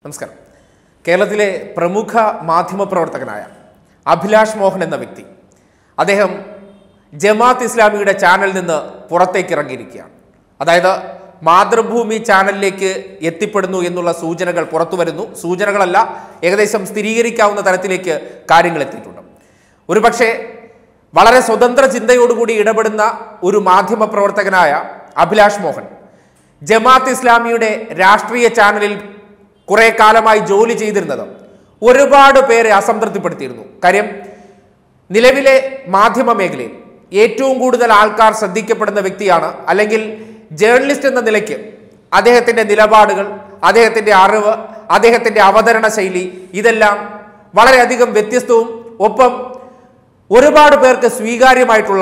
നമസ്കാരം കേരളത്തിലെ പ്രമുഖ മാധ്യമപ്രവർത്തകനായ അഭിലാഷ് മോഹൻ എന്ന വ്യക്തി അദ്ദേഹം ജമാത്ത് ഇസ്ലാമിയുടെ ചാനലിൽ നിന്ന് പുറത്തേക്ക് ഇറങ്ങിയിരിക്കുകയാണ് അതായത് മാതൃഭൂമി ചാനലിലേക്ക് എത്തിപ്പെടുന്നു എന്നുള്ള സൂചനകൾ പുറത്തു വരുന്നു സൂചനകളല്ല ഏകദേശം സ്ഥിരീകരിക്കാവുന്ന തരത്തിലേക്ക് കാര്യങ്ങൾ എത്തിയിട്ടുണ്ട് ഒരുപക്ഷെ വളരെ സ്വതന്ത്ര ചിന്തയോടുകൂടി ഇടപെടുന്ന ഒരു മാധ്യമപ്രവർത്തകനായ അഭിലാഷ് മോഹൻ ജമാത്ത് ഇസ്ലാമിയുടെ രാഷ്ട്രീയ ചാനലിൽ കുറെ കാലമായി ജോലി ചെയ്തിരുന്നത് ഒരുപാട് പേരെ അസംതൃപ്തിപ്പെടുത്തിയിരുന്നു കാര്യം നിലവിലെ മാധ്യമ മേഖലയിൽ ഏറ്റവും കൂടുതൽ ആൾക്കാർ ശ്രദ്ധിക്കപ്പെടുന്ന വ്യക്തിയാണ് അല്ലെങ്കിൽ ജേർണലിസ്റ്റ് എന്ന നിലയ്ക്ക് അദ്ദേഹത്തിൻ്റെ നിലപാടുകൾ അദ്ദേഹത്തിൻ്റെ അറിവ് അദ്ദേഹത്തിൻ്റെ അവതരണ ശൈലി ഇതെല്ലാം വളരെയധികം വ്യത്യസ്തവും ഒപ്പം ഒരുപാട് പേർക്ക് സ്വീകാര്യമായിട്ടുള്ള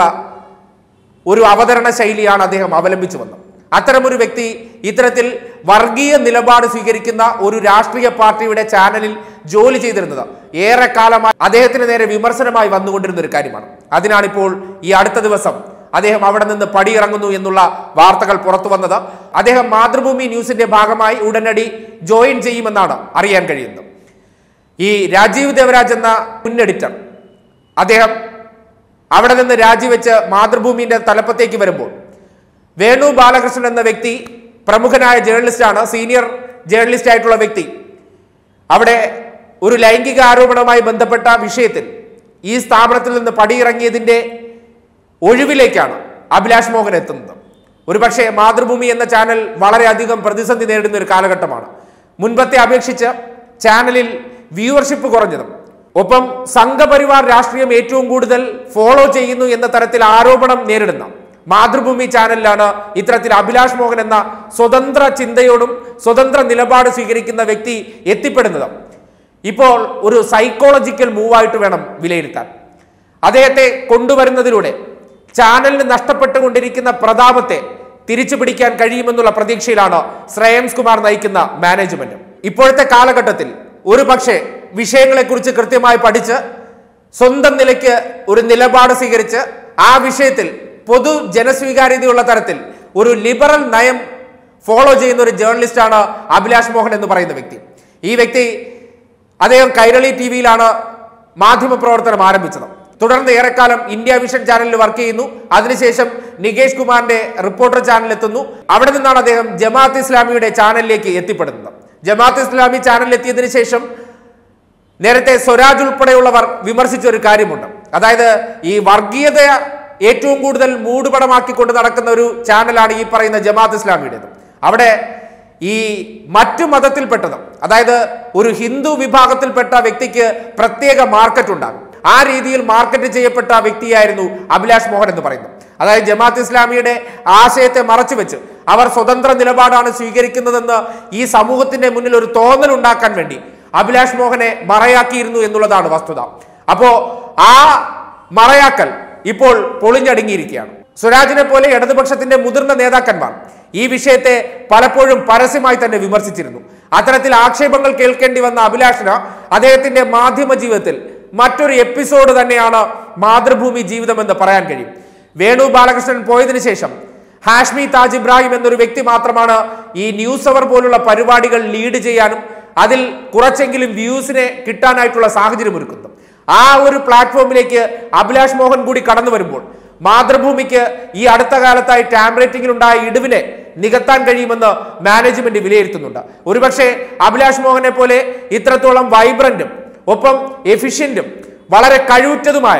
ഒരു അവതരണ ശൈലിയാണ് അദ്ദേഹം അവലംബിച്ചു വന്നത് അത്തരമൊരു വ്യക്തി ഇത്തരത്തിൽ വർഗീയ നിലപാട് സ്വീകരിക്കുന്ന ഒരു രാഷ്ട്രീയ പാർട്ടിയുടെ ചാനലിൽ ജോലി ചെയ്തിരുന്നത് ഏറെക്കാലമായി അദ്ദേഹത്തിന് നേരെ വിമർശനമായി വന്നുകൊണ്ടിരുന്ന ഒരു കാര്യമാണ് അതിനാണിപ്പോൾ ഈ അടുത്ത ദിവസം അദ്ദേഹം അവിടെ നിന്ന് പടിയിറങ്ങുന്നു എന്നുള്ള വാർത്തകൾ പുറത്തു വന്നത് അദ്ദേഹം മാതൃഭൂമി ന്യൂസിന്റെ ഭാഗമായി ഉടനടി ജോയിൻ ചെയ്യുമെന്നാണ് അറിയാൻ കഴിയുന്നത് ഈ രാജീവ് ദേവരാജ് എന്ന മുൻ എഡിറ്റർ അദ്ദേഹം അവിടെ നിന്ന് രാജിവെച്ച് മാതൃഭൂമിന്റെ തലപ്പത്തേക്ക് വരുമ്പോൾ വേണു ബാലകൃഷ്ണൻ എന്ന വ്യക്തി പ്രമുഖനായ ജേർണലിസ്റ്റാണ് സീനിയർ ജേർണലിസ്റ്റ് ആയിട്ടുള്ള വ്യക്തി അവിടെ ഒരു ലൈംഗിക ആരോപണവുമായി ബന്ധപ്പെട്ട വിഷയത്തിൽ ഈ സ്ഥാപനത്തിൽ നിന്ന് പടിയിറങ്ങിയതിന്റെ ഒഴിവിലേക്കാണ് അഭിലാഷ് മോഹൻ എത്തുന്നത് ഒരുപക്ഷെ മാതൃഭൂമി എന്ന ചാനൽ വളരെയധികം പ്രതിസന്ധി നേരിടുന്ന ഒരു കാലഘട്ടമാണ് മുൻപത്തെ അപേക്ഷിച്ച് ചാനലിൽ വ്യൂവർഷിപ്പ് കുറഞ്ഞതും ഒപ്പം സംഘപരിവാർ രാഷ്ട്രീയം ഏറ്റവും കൂടുതൽ ഫോളോ ചെയ്യുന്നു എന്ന തരത്തിൽ ആരോപണം നേരിടുന്ന മാതൃഭൂമി ചാനലിലാണ് ഇത്തരത്തിൽ അഭിലാഷ് മോഹൻ എന്ന സ്വതന്ത്ര ചിന്തയോടും സ്വതന്ത്ര നിലപാട് സ്വീകരിക്കുന്ന വ്യക്തി എത്തിപ്പെടുന്നത് ഇപ്പോൾ ഒരു സൈക്കോളജിക്കൽ മൂവായിട്ട് വേണം വിലയിരുത്താൻ അദ്ദേഹത്തെ കൊണ്ടുവരുന്നതിലൂടെ ചാനലിന് നഷ്ടപ്പെട്ടുകൊണ്ടിരിക്കുന്ന പ്രതാപത്തെ തിരിച്ചു പിടിക്കാൻ കഴിയുമെന്നുള്ള പ്രതീക്ഷയിലാണ് ശ്രേയംസ് കുമാർ നയിക്കുന്ന മാനേജ്മെന്റ് ഇപ്പോഴത്തെ കാലഘട്ടത്തിൽ ഒരു പക്ഷേ വിഷയങ്ങളെക്കുറിച്ച് കൃത്യമായി പഠിച്ച് സ്വന്തം നിലയ്ക്ക് ഒരു നിലപാട് സ്വീകരിച്ച് ആ വിഷയത്തിൽ പൊതു ജനസ്വീകാര്യതയുള്ള തരത്തിൽ ഒരു ലിബറൽ നയം ഫോളോ ചെയ്യുന്ന ഒരു ജേർണലിസ്റ്റാണ് അഭിലാഷ് മോഹൻ എന്ന് പറയുന്ന വ്യക്തി ഈ വ്യക്തി അദ്ദേഹം കൈരളി ടി വിയിലാണ് മാധ്യമപ്രവർത്തനം ആരംഭിച്ചത് തുടർന്ന് ഏറെക്കാലം ഇന്ത്യ വിഷൻ ചാനലിൽ വർക്ക് ചെയ്യുന്നു അതിനുശേഷം നികേഷ് കുമാറിന്റെ റിപ്പോർട്ടർ ചാനലിൽ എത്തുന്നു അവിടെ നിന്നാണ് അദ്ദേഹം ജമാഅത്ത് ഇസ്ലാമിയുടെ ചാനലിലേക്ക് എത്തിപ്പെടുന്നത് ജമാഅത്ത് ഇസ്ലാമി ചാനലിൽ എത്തിയതിനു ശേഷം നേരത്തെ സ്വരാജ് ഉൾപ്പെടെയുള്ളവർ വിമർശിച്ച ഒരു കാര്യമുണ്ട് അതായത് ഈ വർഗീയത ഏറ്റവും കൂടുതൽ മൂടുപടമാക്കിക്കൊണ്ട് നടക്കുന്ന ഒരു ചാനലാണ് ഈ പറയുന്ന ജമാഅത്ത് ഇസ്ലാമിയുടേത് അവിടെ ഈ മറ്റു മതത്തിൽപ്പെട്ടതും അതായത് ഒരു ഹിന്ദു വിഭാഗത്തിൽപ്പെട്ട വ്യക്തിക്ക് പ്രത്യേക മാർക്കറ്റ് ഉണ്ടാകും ആ രീതിയിൽ മാർക്കറ്റ് ചെയ്യപ്പെട്ട വ്യക്തിയായിരുന്നു അഭിലാഷ് മോഹൻ എന്ന് പറയുന്നത് അതായത് ജമാഅത്ത് ഇസ്ലാമിയുടെ ആശയത്തെ മറച്ചു വെച്ച് അവർ സ്വതന്ത്ര നിലപാടാണ് സ്വീകരിക്കുന്നതെന്ന് ഈ സമൂഹത്തിന്റെ മുന്നിൽ ഒരു തോന്നൽ ഉണ്ടാക്കാൻ വേണ്ടി അഭിലാഷ് മോഹനെ മറയാക്കിയിരുന്നു എന്നുള്ളതാണ് വസ്തുത അപ്പോ ആ മറയാക്കൽ ഇപ്പോൾ പൊളിഞ്ഞടുങ്ങിയിരിക്കുകയാണ് സ്വരാജിനെ പോലെ ഇടതുപക്ഷത്തിന്റെ മുതിർന്ന നേതാക്കന്മാർ ഈ വിഷയത്തെ പലപ്പോഴും പരസ്യമായി തന്നെ വിമർശിച്ചിരുന്നു അത്തരത്തിൽ ആക്ഷേപങ്ങൾ കേൾക്കേണ്ടി വന്ന അഭിലാഷിന് അദ്ദേഹത്തിന്റെ മാധ്യമ ജീവിതത്തിൽ മറ്റൊരു എപ്പിസോഡ് തന്നെയാണ് മാതൃഭൂമി ജീവിതം എന്ന് പറയാൻ കഴിയും വേണു ബാലകൃഷ്ണൻ പോയതിനു ശേഷം ഹാഷ്മി താജ് ഇബ്രാഹിം എന്നൊരു വ്യക്തി മാത്രമാണ് ഈ ന്യൂസ് അവർ പോലുള്ള പരിപാടികൾ ലീഡ് ചെയ്യാനും അതിൽ കുറച്ചെങ്കിലും വ്യൂസിനെ കിട്ടാനായിട്ടുള്ള സാഹചര്യം ഒരുക്കുന്നത് ആ ഒരു പ്ലാറ്റ്ഫോമിലേക്ക് അഭിലാഷ് മോഹൻ കൂടി കടന്നു വരുമ്പോൾ മാതൃഭൂമിക്ക് ഈ അടുത്ത കാലത്തായി ടാം റേറ്റിംഗിൽ ഉണ്ടായ ഇടിവിനെ നികത്താൻ കഴിയുമെന്ന് മാനേജ്മെന്റ് വിലയിരുത്തുന്നുണ്ട് ഒരുപക്ഷെ അഭിലാഷ് മോഹനെ പോലെ ഇത്രത്തോളം വൈബ്രന്റും ഒപ്പം എഫിഷ്യന്റും വളരെ കഴിവുറ്റതുമായ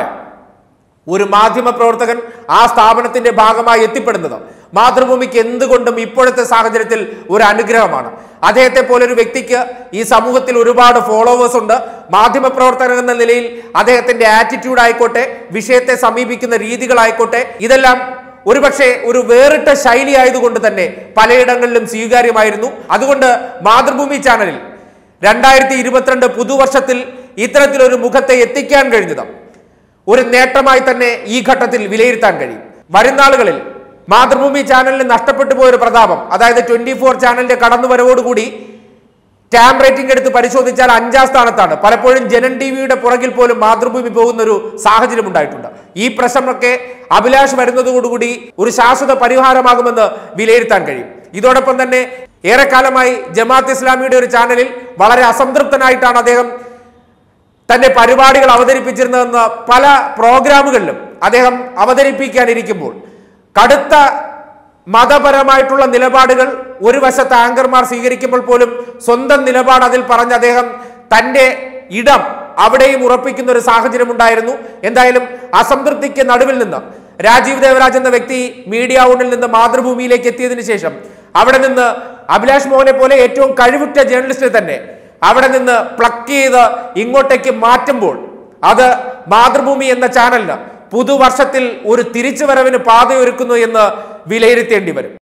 ഒരു മാധ്യമ പ്രവർത്തകൻ ആ സ്ഥാപനത്തിന്റെ ഭാഗമായി എത്തിപ്പെടുന്നത് മാതൃഭൂമിക്ക് എന്തുകൊണ്ടും ഇപ്പോഴത്തെ സാഹചര്യത്തിൽ ഒരു അനുഗ്രഹമാണ് അദ്ദേഹത്തെ പോലെ ഒരു വ്യക്തിക്ക് ഈ സമൂഹത്തിൽ ഒരുപാട് ഫോളോവേഴ്സ് ഉണ്ട് മാധ്യമ പ്രവർത്തകൻ എന്ന നിലയിൽ അദ്ദേഹത്തിന്റെ ആറ്റിറ്റ്യൂഡ് ആയിക്കോട്ടെ വിഷയത്തെ സമീപിക്കുന്ന രീതികളായിക്കോട്ടെ ഇതെല്ലാം ഒരുപക്ഷെ ഒരു വേറിട്ട ശൈലി ആയതുകൊണ്ട് തന്നെ പലയിടങ്ങളിലും സ്വീകാര്യമായിരുന്നു അതുകൊണ്ട് മാതൃഭൂമി ചാനലിൽ രണ്ടായിരത്തി ഇരുപത്തിരണ്ട് പുതുവർഷത്തിൽ ഇത്തരത്തിലൊരു മുഖത്തെ എത്തിക്കാൻ കഴിഞ്ഞത് ഒരു നേട്ടമായി തന്നെ ഈ ഘട്ടത്തിൽ വിലയിരുത്താൻ കഴിയും വരും നാളുകളിൽ മാതൃഭൂമി ചാനലിന് നഷ്ടപ്പെട്ടു പോയൊരു പ്രതാപം അതായത് ട്വന്റി ഫോർ ചാനലിന്റെ കടന്നുവരവോടുകൂടി ടാം റേറ്റിംഗ് എടുത്ത് പരിശോധിച്ചാൽ അഞ്ചാം സ്ഥാനത്താണ് പലപ്പോഴും ജനൻ ടി വിയുടെ പുറകിൽ പോലും മാതൃഭൂമി പോകുന്ന ഒരു സാഹചര്യം ഉണ്ടായിട്ടുണ്ട് ഈ പ്രശ്നമൊക്കെ അഭിലാഷ് വരുന്നതോടുകൂടി ഒരു ശാശ്വത പരിഹാരമാകുമെന്ന് വിലയിരുത്താൻ കഴിയും ഇതോടൊപ്പം തന്നെ ഏറെക്കാലമായി ജമാഅത്ത് ഇസ്ലാമിയുടെ ഒരു ചാനലിൽ വളരെ അസംതൃപ്തനായിട്ടാണ് അദ്ദേഹം തന്റെ പരിപാടികൾ അവതരിപ്പിച്ചിരുന്നതെന്ന് പല പ്രോഗ്രാമുകളിലും അദ്ദേഹം അവതരിപ്പിക്കാനിരിക്കുമ്പോൾ കടുത്ത മതപരമായിട്ടുള്ള നിലപാടുകൾ ഒരു വശത്ത് ആങ്കർമാർ സ്വീകരിക്കുമ്പോൾ പോലും സ്വന്തം നിലപാട് അതിൽ പറഞ്ഞ് അദ്ദേഹം തന്റെ ഇടം അവിടെയും ഉറപ്പിക്കുന്ന ഒരു സാഹചര്യം ഉണ്ടായിരുന്നു എന്തായാലും അസംതൃപ്തിക്ക് നടുവിൽ നിന്ന് രാജീവ് ദേവരാജ് എന്ന വ്യക്തി മീഡിയ ഔണിൽ നിന്ന് മാതൃഭൂമിയിലേക്ക് എത്തിയതിനു ശേഷം അവിടെ നിന്ന് അഭിലാഷ് മോഹനെ പോലെ ഏറ്റവും കഴിവുറ്റ ജേർണലിസ്റ്റ് തന്നെ അവിടെ നിന്ന് പ്ലക്ക് ചെയ്ത് ഇങ്ങോട്ടേക്ക് മാറ്റുമ്പോൾ അത് മാതൃഭൂമി എന്ന ചാനലിന് പുതുവർഷത്തിൽ ഒരു തിരിച്ചുവരവിന് പാതയൊരുക്കുന്നു എന്ന് വിലയിരുത്തേണ്ടി വരും